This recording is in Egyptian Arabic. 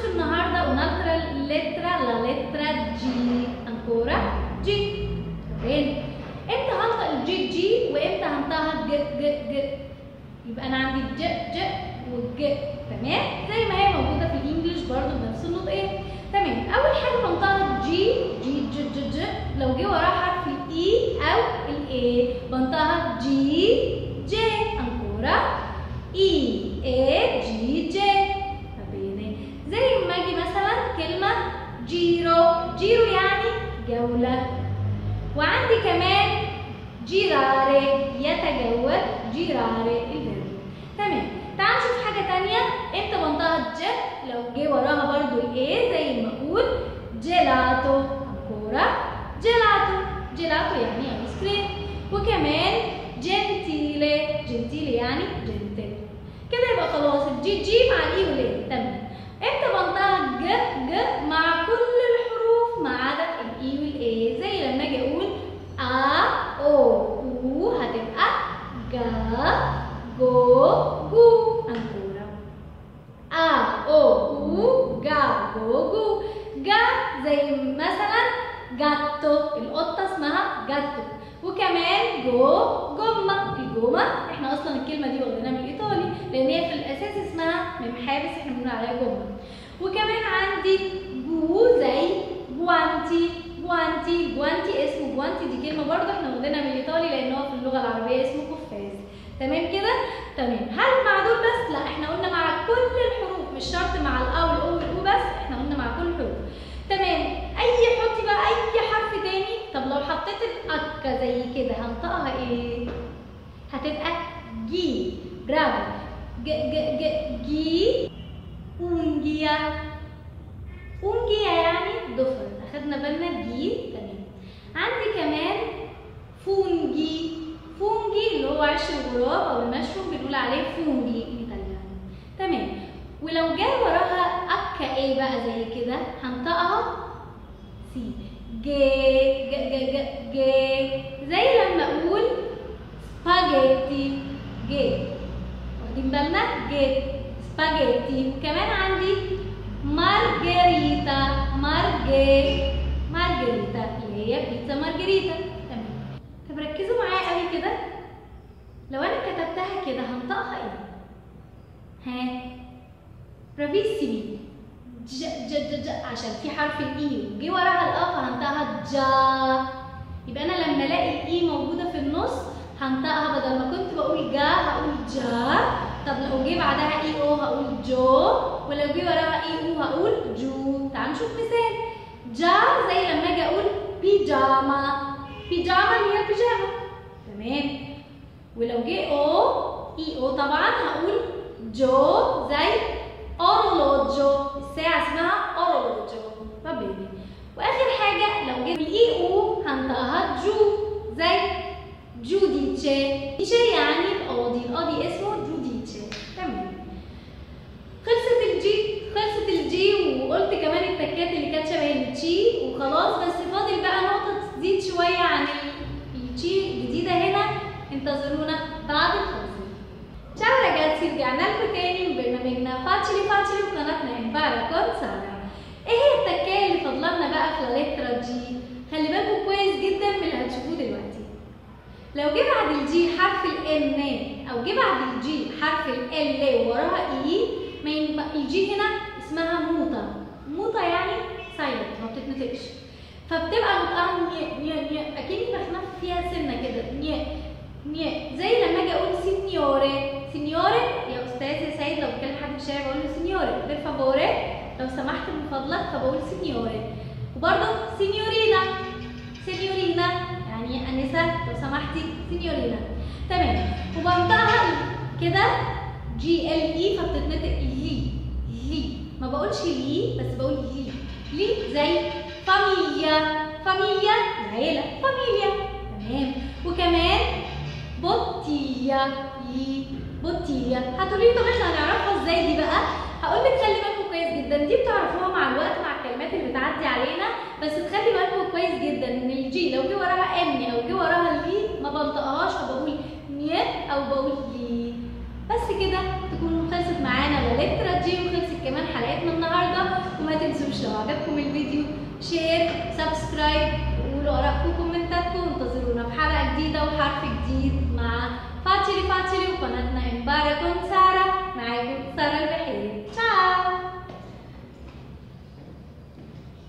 النهارده un'altra lettera la lettera G ancora G تمام امتى هنطق الجي جي وامتى هنطقها ج ج ج يبقى انا عندي الج ج والج تمام زي ما هي موجوده في الانجليش برضه بنفس النطقين تمام اول حاجه بنطقها جي جي ج ج ج لو جه وراها حرف الاي او الاي بنطقها جي جي ancora اي اي جي جي va bene زي ما اجي مثلا كلمه جيرو جيرو يعني جوله وعندي كمان جيراري يتجول جيراري الفيرب تمام تعال نشوف حاجه تانية امتى بنطقها ج لو جه وراها برضو الايه زي ما اقول جيلاتو ancora جيلاتو جيلاتو يعني ايس كريم وكمان جنتيلي جنتيلي يعني جنتل كده يبقى خلاص الجي جي مع الاي والاي تمام امتى بنطقها ج ج مع كل الحروف ما عدا الاي والاي زي لما اجي اقول ا او او هتبقى جا جو جو ancora ا او او جا جو جو جا زي مثلا جاتو القطه اسمها جاتو وكمان جو جمه الجمه احنا اصلا الكلمه دي واخدينها من الايطالي لان هي في الاساس اسمها ممحابس احنا بنقول عليها جمه وكمان عندي جو زي جوانتي جوانتي جوانتي اسمه جوانتي دي كلمه برضه احنا واخدينها من الايطالي لان هو في اللغه العربيه اسمه قفاز تمام كده تمام هل مع دول بس لا احنا قلنا مع كل الحروف مش شرط مع الا والاو والاو بس احنا قلنا مع كل الحروف تمام اي حطي بقى اي حرف تاني طب لو حطيت الاكا زي كده هنطقها ايه هتبقى جي برافو ج ج ج جي اونجيا اونجيا يعني ضفر اخدنا بالنا جي تمام عندي كمان فونجي فونجي اللي هو عش الغراب او المشروم بنقول عليه فونجي ايطاليانو تمام ولو جاء وراها اكا ايه بقى زي كده هنطقها سي جي ج ج ج جي زي لما اقول سباجيتي جي واخدين بالنا جي سباجيتي وكمان عندي مارجريتا مارجي مارجريتا اللي هي بيتزا مارجريتا تمام طب ركزوا معايا قوي كده لو انا كتبتها كده هنطقها ايه ها برافيسيمي ج ج ج ج عشان في حرف الاي وجي وراها الا فهنطقها جا يبقى انا لما الاقي الاي موجوده في النص هنطقها بدل ما كنت بقول جا هقول جا طب لو جه بعدها اي او هقول جو ولو جه وراها اي او هقول جو تعالوا نشوف مثال جا زي لما اجي اقول بيجاما بيجاما اللي هي البيجامه تمام ولو جه او اي او طبعا هقول جو زي اورولوجو الساعه اسمها اورولوجو فبيبي واخر حاجه لو جه الاي او هنطقها جو زي جوديتشي ديتشي يعني القاضي القاضي اسمه جوديتشي تمام خلصت الجي خلصت الجي وقلت كمان التكات اللي كانت شبه التشي وخلاص بس فاضل بقى نقطه تزيد شويه عن التشي الجديده هنا انتظرونا بعد الفاصل Ciao ragazzi, رجعنا لكم تاني من برنامجنا فاتشلي فاتشلي وقناتنا امبارا كون سارة. ايه هي التكاية اللي فاضلالنا بقى في لاليترا جي؟ خلي بالكم كويس جدا من اللي هتشوفوه دلوقتي. لو جه بعد الجي حرف الان او جه بعد الجي حرف ال وراها اي ما ين- الجي هنا اسمها موطة. موطة يعني سايلنت ما بتتنطقش. فبتبقى نطقها ني ني ني اكني بخنف فيها سنه كده ني ني زي لما اجي اقول سينيوري سينيوري يا استاذ يا سيد لو بتكلم حد في الشارع بقول له سينيوري بالفافوري لو سمحت من فضلك فبقول سينيوري وبرضه سينيورينا سينيورينا يعني انسه لو سمحتي سينيورينا تمام وبنطقها كده جي ال اي فبتتنطق لي لي ما بقولش لي بس بقول لي لي زي فاميليا فاميليا العيله فاميليا تمام وكمان بوتيا لي بوتيا هتقولي لي طب احنا هنعرفها ازاي دي بقى هقول لك خلي بالكم كويس جدا دي بتعرفوها مع الوقت مع الكلمات اللي بتعدي علينا بس تخلي بالكم كويس جدا ان الجي لو جه وراها ان او جه وراها لي ما بنطقهاش فبقول ني او بقول لي بس كده تكون خلصت معانا لترا جي وخلصت كمان حلقتنا النهارده وما تنسوش لو عجبكم الفيديو شير سبسكرايب وقولوا ارائكم كومنتاتكم